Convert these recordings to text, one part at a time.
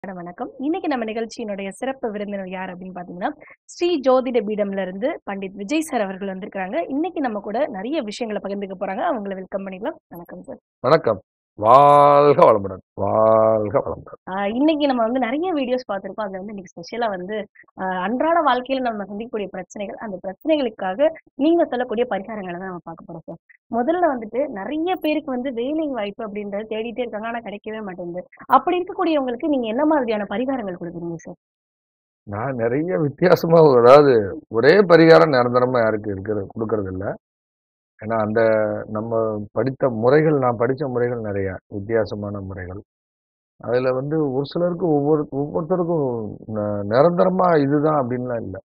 Madam வணக்கம் இன்னைக்கு நம்ம நிகழ்ச்சியினுடைய சிறப்பு விருந்தினர் யார் அப்படின்னு பாத்தீங்கன்னா ஸ்ரீ ஜோதிட பீடம்ல இருந்து பண்டிட் விஜய் சார் அவர்கள் வந்திருக்காங்க இன்னைக்கு நம்ம கூட நிறைய விஷயங்களை பகிர்ந்துக்க போறாங்க அவங்களை வெல்கம் பண்ணிக்கலாம் வணக்கம் சார் வணக்கம் வாழ்க வளமுடன் வாழ்க வளமுடன் ஆஹ் இன்னைக்கு நம்ம வந்து நிறைய வீடியோஸ் பார்த்திருக்கோம் அதுல வந்து இன்னைக்கு ஸ்பெஷலா வந்து ஆஹ் அன்றாட வாழ்க்கையில நம்ம சந்திக்கக்கூடிய பிரச்சனைகள் அந்த பிரச்சனைகளுக்காக நீங்க சொல்லக்கூடிய பரிகாரங்களை தான் நம்ம பார்க்க போறோம் சார் முதல்ல வந்துட்டு நிறைய பேருக்கு வந்து வேலை வாய்ப்பு அப்படின்றது தேடிட்டே இருக்காங்க ஆனா கிடைக்கவே மாட்டேங்குது அப்படி இருக்கக்கூடியவங்களுக்கு நீங்க என்ன மாதிரியான பரிகாரங்கள் கொடுக்குறீங்க சார் நான் நிறைய வித்தியாசமா அதாவது ஒரே பரிகாரம் நிரந்தரமா யாருக்கு இருக்கிறது கொடுக்கறது இல்ல ஏன்னா அந்த நம்ம படித்த முறைகள் நான் படித்த முறைகள் நிறைய வித்தியாசமான முறைகள் அதுல வந்து ஒரு சிலருக்கு ஒவ்வொரு ஒவ்வொருத்தருக்கும் ந- நிரந்தரமா இதுதான் அப்படின்லாம் இல்லை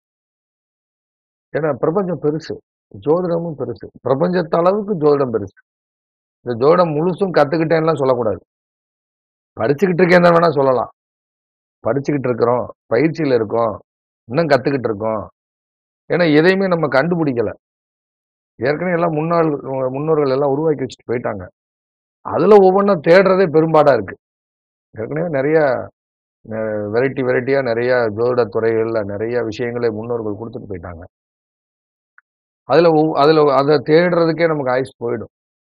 ஏன்னா பிரபஞ்சம் பெருசு ஜோதிடமும் பெருசு பிரபஞ்சத்த அளவுக்கு ஜோதிடம் பெருசு இந்த ஜோதிடம் முழுசும் கத்துக்கிட்டேன்லாம் சொல்லக்கூடாது படிச்சுக்கிட்டு இருக்கேன் வேணா சொல்லலாம் படிச்சுக்கிட்டு இருக்கிறோம் பயிற்சியில் இருக்கோம் இன்னும் கற்றுக்கிட்டு இருக்கோம் ஏன்னா எதையுமே நம்ம கண்டுபிடிக்கல ஏற்கனவே எல்லாம் முன்னாள் முன்னோர்கள் எல்லாம் உருவாக்கி வச்சுட்டு போயிட்டாங்க அதில் ஒவ்வொன்றா தேடுறதே பெரும்பாடாக இருக்கு ஏற்கனவே நிறைய வெரைட்டி வெரைட்டியாக நிறைய ஜோதிட துறைகளில் நிறைய விஷயங்களை முன்னோர்கள் கொடுத்துட்டு போயிட்டாங்க அதில் அதில் அதை தேடுறதுக்கே நமக்கு ஆயுஸ் போயிடும்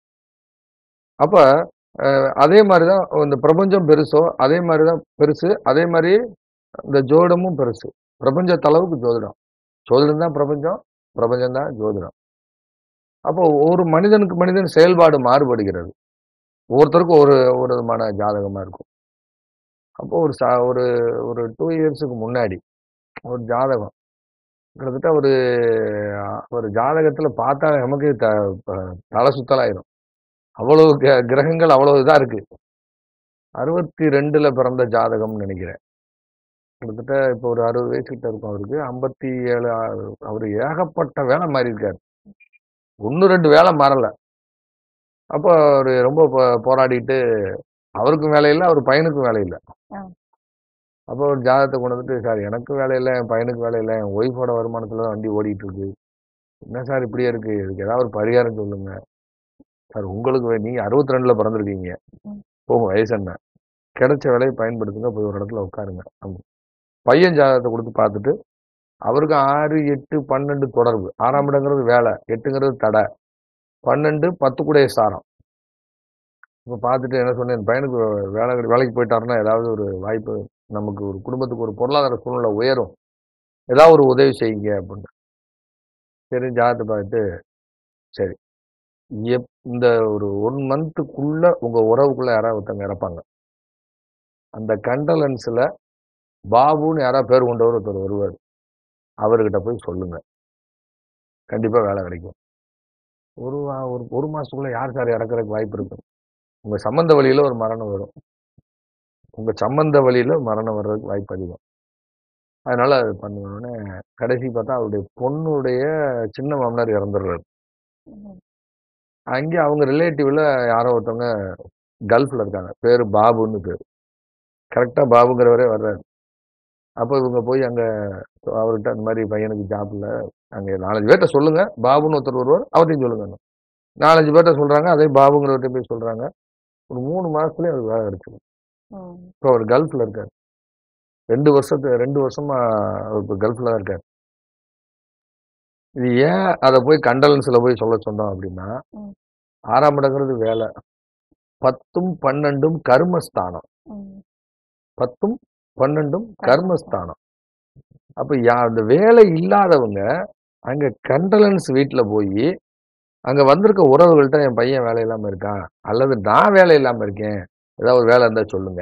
அப்போ அதே மாதிரி தான் இந்த பிரபஞ்சம் பெருசோ அதே மாதிரி தான் பெருசு அதே மாதிரி இந்த ஜோதிடமும் பெருசு பிரபஞ்சத்தளவுக்கு ஜோதிடம் ஜோதிடம் தான் பிரபஞ்சம் பிரபஞ்சம் தான் ஜோதிடம் அப்போ ஒரு மனிதனுக்கு மனிதன் செயல்பாடு மாறுபடுகிறது ஒவ்வொருத்தருக்கும் ஒரு ஒரு விதமான ஜாதகமாக இருக்கும் அப்போ ஒரு சா ஒரு ஒரு டூ இயர்ஸுக்கு முன்னாடி ஒரு ஜாதகம் கிட்டத்தட்ட ஒரு ஒரு ஜாதகத்தில் பார்த்தா நமக்கு த ப- தலை சுத்தலாயிரும் அவ்வளவு கிர- கிரகங்கள் அவ்வளவு இதாக இருக்கு அறுபத்தி ரெண்டுல பிறந்த ஜாதகம்னு நினைக்கிறேன் கிட்டத்தட்ட இப்போ ஒரு அறுபது வயசு கிட்ட இருக்கும் அவருக்கு ஐம்பத்தி ஏழு அவர் ஏகப்பட்ட வேலை மாறி இருக்காரு ஒன்று ரெண்டு வேலை மாறல அப்போ அவர் ரொம்ப போ- போராடிட்டு அவருக்கும் வேலை இல்லை அவர் பையனுக்கும் வேலை இல்லை ஆ. அப்போ ஒரு ஜாதகத்தை கொண்டு வந்துட்டு சார் எனக்கும் வேலை இல்லை என் பையனுக்கு வேலை இல்லை என் ஒய்ஃபோட வருமானத்துல தான் வண்டி ஓடிட்டு இருக்கு என்ன சார் இப்படியே இருக்கு இதுக்கு ஏதாவது ஒரு பரிகாரம் சொல்லுங்க சார் உங்களுக்கு வே- நீங்க அறுபத்தி ரெண்டுல பிறந்திருக்கீங்க ம். போகும் வயசு என்ன கிடைச்ச வேலையை பயன்படுத்துங்க போய் ஒரு இடத்துல உட்காருங்க ஆமா. பையன் ஜாதகத்தை கொடுத்து பார்த்துட்டு அவருக்கு ஆறு எட்டு பன்னெண்டு தொடர்பு ஆறாம் இடங்கிறது வேலை எட்டுங்கிறது தடை பன்னெண்டு பத்து கூடைய சாரம் இப்போ பார்த்துட்டு என்ன சொன்னேன் என் பையனுக்கு வேலை கிடை- வேலைக்கு போயிட்டாருன்னா ஏதாவது ஒரு வாய்ப்பு நமக்கு ஒரு குடும்பத்துக்கு ஒரு பொருளாதார சூழ்நிலை உயரும் ஏதாவது ஒரு உதவி செய்யுங்க அப்படின்னு சரி ஜாதகத்தை பார்த்துட்டு சரி எப் இந்த ஒரு ஒன் மந்த்துக்குள்ள உங்க உறவுக்குள்ள யாராவது ஒருத்தவங்க இறப்பாங்க அந்த கண்டலன்ஸ்ல பாபுன்னு யாராவது பேர் கொண்டவர் ஒருத்தர் வருவார் அவர்கிட்ட போய் சொல்லுங்க கண்டிப்பா வேலை கிடைக்கும் ஒரு வா- ஒரு ஒரு மாசத்துக்குள்ள யார் சார் இறக்குறதுக்கு வாய்ப்பு இருக்கு உங்க சம்பந்த வழியில ஒரு மரணம் வரும் உங்க சம்பந்த வழியில மரணம் வர்றதுக்கு வாய்ப்பு அதிகம் அதனால அது பண்ணுவோன்னே கடைசி பார்த்தா அவருடைய பொண்ணுடைய சின்ன மாமனார் இறந்துடுறாரு அங்கே அவங்க ரிலேட்டிவ்ல யாரோ ஒருத்தவங்க கல்ஃப்ல இருக்காங்க பேரு பாபுன்னு பேர் கரெக்டா பாபுங்கிறவரே வர்றாரு அப்போ இவங்க போய் அங்க அவர்கிட்ட அந்த மாதிரி பையனுக்கு ஜாப்ல அங்க நாலஞ்சு பேர்ட்ட சொல்லுங்க பாபுன்னு ஒருத்தர் வருவார் அவர்த்தையும் சொல்லுங்க நாலஞ்சு பேர்ட்ட சொல்றாங்க அதே பாபுங்கிறவர்கிட்ட போய் சொல்றாங்க ஒரு மூணு மாசத்துலயே அவருக்கு வேலை கிடைச்சிடும் ம். இப்போ அவர் கல்ஃப்ல இருக்காரு ரெண்டு வருஷத்து ரெண்டு வருஷமா அவர் இப்போ கல்ஃப்ல தான் இருக்காரு இது ஏன் அதை போய் கண்டலன்ஸ்ல போய் சொல்ல சொன்னோம் அப்படின்னா ம். ஆறாம் இடங்கிறது வேலை பத்தும் பன்னெண்டும் கர்மஸ்தானம் ம். பத்தும் பன்னெண்டும் கர்மஸ்தானம் அப்ப யா அந்த வேலை இல்லாதவங்க அங்க கண்டலன்ஸ் வீட்டுல போய் அங்க வந்திருக்க உறவுகள்கிட்ட என் பையன் வேலை இல்லாம இருக்கான் அல்லது நான் வேலை இல்லாம இருக்கேன் ஏதாவது ஒரு வேலை இருந்தா சொல்லுங்க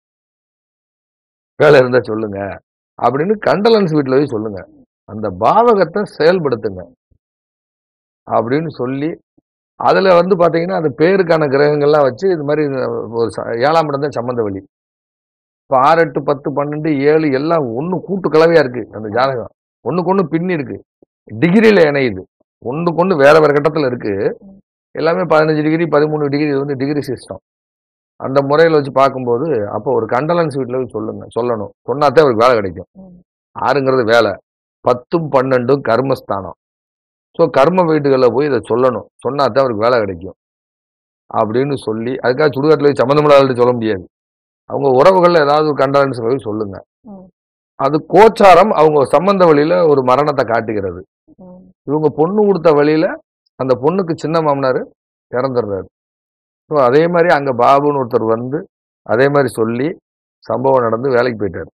வேலை இருந்தா சொல்லுங்க அப்படின்னு கண்டலன்ஸ் வீட்டுல போய் சொல்லுங்க அந்த பாவகத்தை செயல்படுத்துங்க அப்படின்னு சொல்லி அதுல வந்து பாத்தீங்கன்னா அந்த பேருக்கான கிரகங்கள்லாம் வச்சு இது மாதிரி ஒரு ச- ஏழாம் இடம் தான் சம்பந்த வழி இப்போ ஆறு எட்டு பத்து பன்னெண்டு ஏழு எல்லாம் ஒன்று கூட்டு கலவையா இருக்கு அந்த ஜாதகம் ஒண்ணுக்கு ஒண்ணு பின்னி இருக்கு டிகிரியில இணையுது ஒண்ணுக்கு ஒண்ணு வேற வேற கட்டத்துல இருக்கு எல்லாமே பதினஞ்சு டிகிரி பதிமூணு டிகிரி இது வந்து டிகிரி சிஸ்டம் அந்த முறையில வச்சு பார்க்கும்போது அப்போ ஒரு கண்டலன்ஸ் வீட்டில் போய் சொல்லுங்க சொல்லணும் சொன்னாதான் அவருக்கு வேலை கிடைக்கும் ம். ஆறுங்கிறது வேலை பத்தும் பன்னெண்டும் கர்மஸ்தானம் ஸோ கர்ம வீட்டுகளில் போய் இதை சொல்லணும் சொன்னாதான் அவருக்கு வேலை கிடைக்கும் அப்படின்னு சொல்லி அதுக்காக சுடுகாட்டில் போய் சம்மந்தமில்லாத சொல்ல முடியாது அவங்க உறவுகள்ல ஏதாவது கண்டனன்ஸ் போய் சொல்லுங்க ம். அது கோச்சாரம் அவங்க சம்பந்த வழியில ஒரு மரணத்தை காட்டுகிறது ம். இவங்க பொண்ணு கொடுத்த வழியில அந்த பொண்ணுக்கு சின்ன மாமனார் இறந்துடுறாரு ஸோ அதே மாதிரி அங்க பாபுன்னு ஒருத்தர் வந்து அதே மாதிரி சொல்லி சம்பவம் நடந்து வேலைக்கு போயிட்டாரு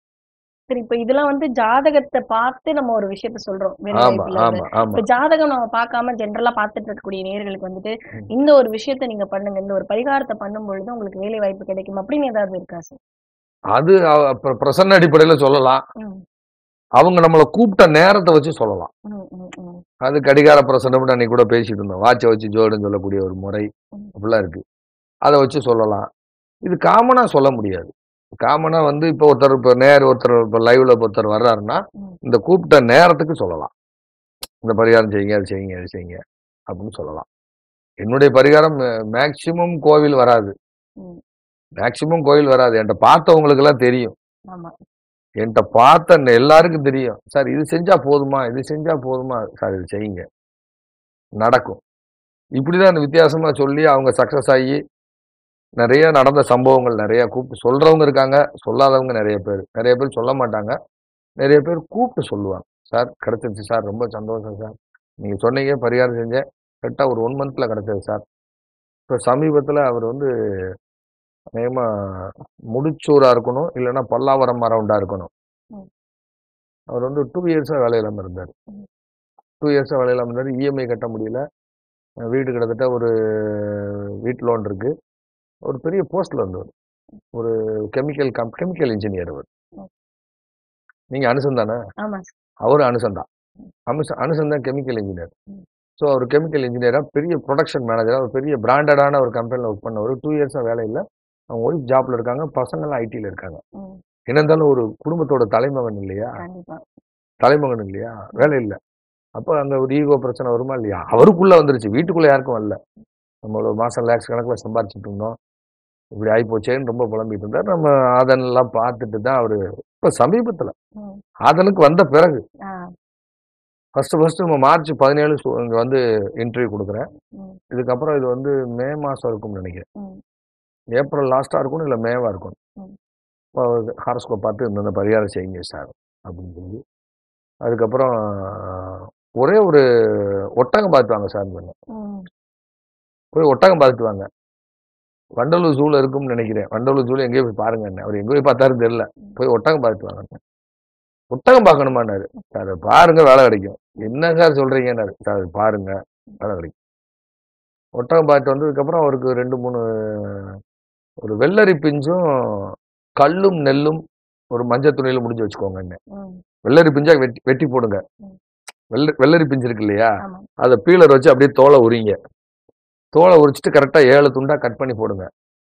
சரி இப்ப இதெல்லாம் வந்து ஜாதகத்தை பார்த்து நம்ம ஒரு விஷயத்த சொல்றோம் வேலை ஆமா வாய்ப்புல இருந்து. ஆமா ஆமா இப்ப ஜாதகம் நம்ம பார்க்காம ஜென்ரலா பார்த்துட்டு இருக்கக்கூடிய நேயர்களுக்கு வந்துட்டு ம். இந்த ஒரு விஷயத்த நீங்க பண்ணுங்க இந்த ஒரு பரிகாரத்தை பண்ணும் பொழுது உங்களுக்கு வேலை வாய்ப்பு கிடைக்கும் அப்படின்னு ஏதாவது இருக்கா சார் அது அவ- அப்ப பிரசன்ன அடிப்படையில சொல்லலாம் ம், அவங்க நம்மளை கூப்பிட்ட நேரத்தை வச்சு சொல்லலாம் ம், ம், ம், அது கடிகார பிரசன்னம் அன்னைக்கு கூட பேசிட்டு இருந்தோம் வாட்சை வச்சு ஜோடுன்னு சொல்லக்கூடிய ஒரு முறை ம். அப்படிலாம் இருக்கு அதை வச்சு சொல்லலாம் இது காமனா சொல்ல முடியாது காமனா வந்து இப்போ ஒருத்தர் இப்போ நேர் ஒருத்தர் இப்போ லைவ்ல ஒருத்தர் வர்றாருன்னா ம். இந்த கூப்பிட்ட நேரத்துக்கு சொல்லலாம் இந்த பரிகாரம் செய்யுங்க அது செய்யுங்க அது செய்யுங்க அப்படின்னு சொல்லலாம் என்னுடைய பரிகாரம் மேக்சிமம் கோவில் வராது ம். மேக்சிமம் கோவில் வராது என்கிட்ட பார்த்தவங்களுக்கு எல்லாம் தெரியும் ஆமா என்கிட்ட பார்த்த ந- எல்லாருக்கும் தெரியும் சார் இது செஞ்சா போதுமா இது செஞ்சா போதுமா சார் இது செய்யுங்க நடக்கும் இப்படிதான் இந்த வித்தியாசமா சொல்லி அவங்க சக்சஸ் ஆகி நிறைய நடந்த சம்பவங்கள் நிறைய கூப்பிட்டு சொல்றவங்க இருக்காங்க சொல்லாதவங்க நிறைய பேர் நிறைய பேர் சொல்ல மாட்டாங்க நிறைய பேர் கூப்பிட்டு சொல்லுவாங்க சார் கிடைச்சிருச்சு சார் ரொம்ப சந்தோஷம் சார் நீங்க சொன்னீங்க பரிகாரம் செஞ்சேன் கரெக்டா ஒரு ஒன் மந்த்ல கிடைச்சது சார் இப்போ சமீபத்துல அவர் வந்து நேமா முடிச்சூரா இருக்கணும் இல்லைன்னா பல்லாவரம் மரவுண்டா இருக்கணும் ம். அவர் வந்து டூ இயர்ஸாக வேலை இல்லாமல் இருந்தார் ம். டூ இயர்ஸாக வேலை இல்லாமல் இருந்தார் இஎம்ஐ கட்ட முடியல அஹ் வீடு கிட்டத்தட்ட ஒரு வீட்டு லோன் இருக்கு ஒரு பெரிய போஸ்ட்ல இருந்தவர் ஒரு கெமிக்கல் கம் கெமிக்கல் இன்ஜினியர் அவர் ம். நீங்க அனுசன் தானே ஆமா சார் அவர் அனுசந்தான் அனுச அனுசந்தான் கெமிக்கல் இன்ஜினியர் ம். ஸோ அவர் கெமிக்கல் இன்ஜினியராக பெரிய ப்ரொடக்ஷன் மேனேஜராக ஒரு பெரிய பிராண்டடான ஒரு கம்பெனியில் ஒர்க் பண்ணவர் டூ இயர்ஸாக வேலை இல்லை அவங்க ஒய்ஃப் ஜாப்ல இருக்காங்க பசங்கள்லாம் ஐடியில் இருக்காங்க ம், என்ன இருந்தாலும் ஒரு குடும்பத்தோட தலைமகன் இல்லையா கண்டிப்பா தலைமகன் இல்லையா வேலை இல்லை அப்போ அங்கே ஒரு ஈகோ பிரச்சனை வருமா இல்லையா அவருக்குள்ள வந்துருச்சு வீட்டுக்குள்ள யாருக்கும் வரல நம்ம ஒரு மாசம் லேக்ஸ் கணக்கில் சம்பாரிச்சிட்டு இருந்தோம் இப்படி ஆகிப்போச்சேன்னு ரொம்ப புலம்பிட்டு இருந்தார் நம்ம ஆதனெல்லாம் பார்த்துட்டு தான் அவர் இப்போ சமீபத்தில் ம், ஆதனுக்கு வந்த பிறகு ஆ, ஃபர்ஸ்ட் ஃபர்ஸ்ட் நம்ம மார்ச் பதினேழு இங்கே வந்து இன்டர்வியூ கொடுக்குறேன் ம், இதுக்கப்புறம் இது வந்து மே மாதம் இருக்கும்னு நினைக்கிறேன் ம், ஏப்ரல் லாஸ்ட்டாக இருக்கணும் இல்லை மேவாக இருக்கும் ம். இப்போ ஹாரஸ்கோப் பார்த்து இந்த பரிகாரம் செய்யுங்க சார் அப்படின்னு சொல்லி அதுக்கப்புறம் ஒரே ஒரு ஒட்டகம் பார்த்து வாங்க சார் சொன்னேன் ம், போய் ஒட்டகம் பார்த்துட்டு வாங்க வண்டலூர் ஜூல இருக்கும்னு நினைக்கிறேன் வண்டலூர் ஜூல எங்கேயோ போய் பாருங்க என்ன அவர் எங்க போய் பார்த்தாருன்னு தெரியல போய் ஒட்டகம் பார்த்துட்டு வாங்க ஒட்டகம் பார்க்கணுமான்னாரு சார் அதை பாருங்க வேலை கிடைக்கும் என்ன சார் சொல்றீங்கன்னாரு சார் அதை பாருங்க வேலை கிடைக்கும் ஒட்டகம் பார்த்துட்டு வந்ததுக்கப்புறம் அவருக்கு ரெண்டு மூணு ஒரு வெள்ளரி பிஞ்சும் கல்லும் நெல்லும் ஒரு மஞ்சள் துணியில முடிஞ்சு வச்சுக்கோங்க என்ன ம், வெள்ளரி பிஞ்சா வெட்டி வெட்டி போடுங்க ம். வெள்ள வெள்ளரி பிஞ்சு இருக்கு இல்லையா ஆமா அதை பீலர் வச்சு அப்படியே தோலை உரிங்க தோலை உரிச்சிட்டு கரெக்டா ஏழு துண்டா கட் பண்ணி போடுங்க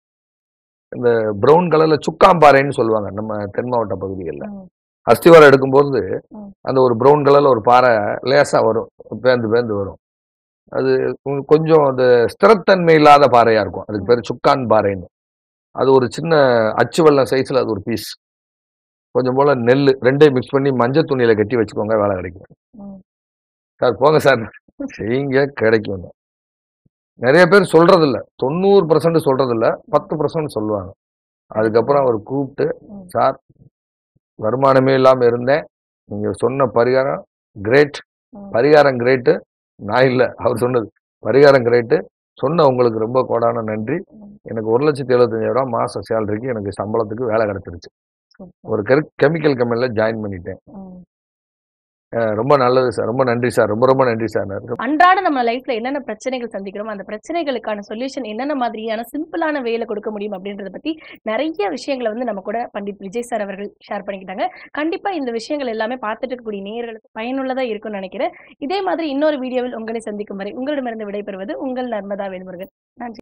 இந்த பிரவுன் கலர்ல சுக்காம்பாறைன்னு சொல்லுவாங்க நம்ம தென் மாவட்ட பகுதிகளில் ம், அஸ்திவாரம் எடுக்கும்போது ம். அந்த ஒரு பிரவுன் கலர்ல ஒரு பாறை லேசா வரும் பேந்து பேந்து வரும் அது கொ- கொஞ்சம் அந்த ஸ்திரத்தன்மை இல்லாத பாறையா இருக்கும் அதுக்கு பேர் சுக்கான் பாறைன்னு அது ஒரு சின்ன அச்சு வெள்ளம் சைஸ்ல அது ஒரு பீஸ் கொஞ்சம் போல நெல் ரெண்டையும் மிக்ஸ் பண்ணி மஞ்சள் துணியில கட்டி வச்சுக்கோங்க வேலை கிடைக்கும் ம். சார் போங்க சார் செய்யுங்க கிடைக்கும் நிறைய பேர் சொல்றது இல்ல தொண்ணூறு பர்சன்ட் சொல்றது இல்ல பத்து பர்சன்ட் சொல்லுவாங்க அதுக்கப்புறம் அவர் கூப்பிட்டு ம். சார் வருமானமே இல்லாம இருந்தேன் நீங்க சொன்ன பரிகாரம் கிரேட் ம். பரிகாரம் கிரேட்டு நான் இல்ல அவர் சொன்னது பரிகாரம் கிரேட்டு சொன்ன உங்களுக்கு ரொம்ப கோடான நன்றி ம். எனக்கு ஒரு லட்சத்தி எழுபத்தஞ்சாயிரம் ரூபாய் மாசம் சேலரிக்கு எனக்கு சம்பளத்துக்கு வேலை கிடைச்சிருச்சு சூப்பர். ஒரு கெமிக்கல் கம்பெனில ஜாயின் பண்ணிட்டேன் ம். அஹ் ரொம்ப நல்லது சார் ரொம்ப நன்றி சார் ரொம்ப ரொம்ப நன்றி சார் அன்றாட நம்ம லைஃப்ல என்னென்ன பிரச்சனைகள் சந்திக்கிறோமோ அந்த பிரச்சனைகளுக்கான சொல்யூஷன் என்னென்ன மாதிரியான சிம்பிளான வேலை கொடுக்க முடியும் அப்படின்றத பத்தி நிறைய விஷயங்களை வந்து நம்ம கூட பண்டிட் விஜய் சார் அவர்கள் ஷேர் பண்ணிக்கிட்டாங்க கண்டிப்பா இந்த விஷயங்கள் எல்லாமே பார்த்துட்டு இருக்கக்கூடிய நேயர்களுக்கு பயனுள்ளதா இருக்கும்னு நினைக்கிறேன் இதே மாதிரி இன்னொரு வீடியோவில் உங்களை சந்திக்கும் வரை உங்களிடமிருந்து விடைபெறுவது உங்கள் நர்மதா வேல்முருகன் நன்றி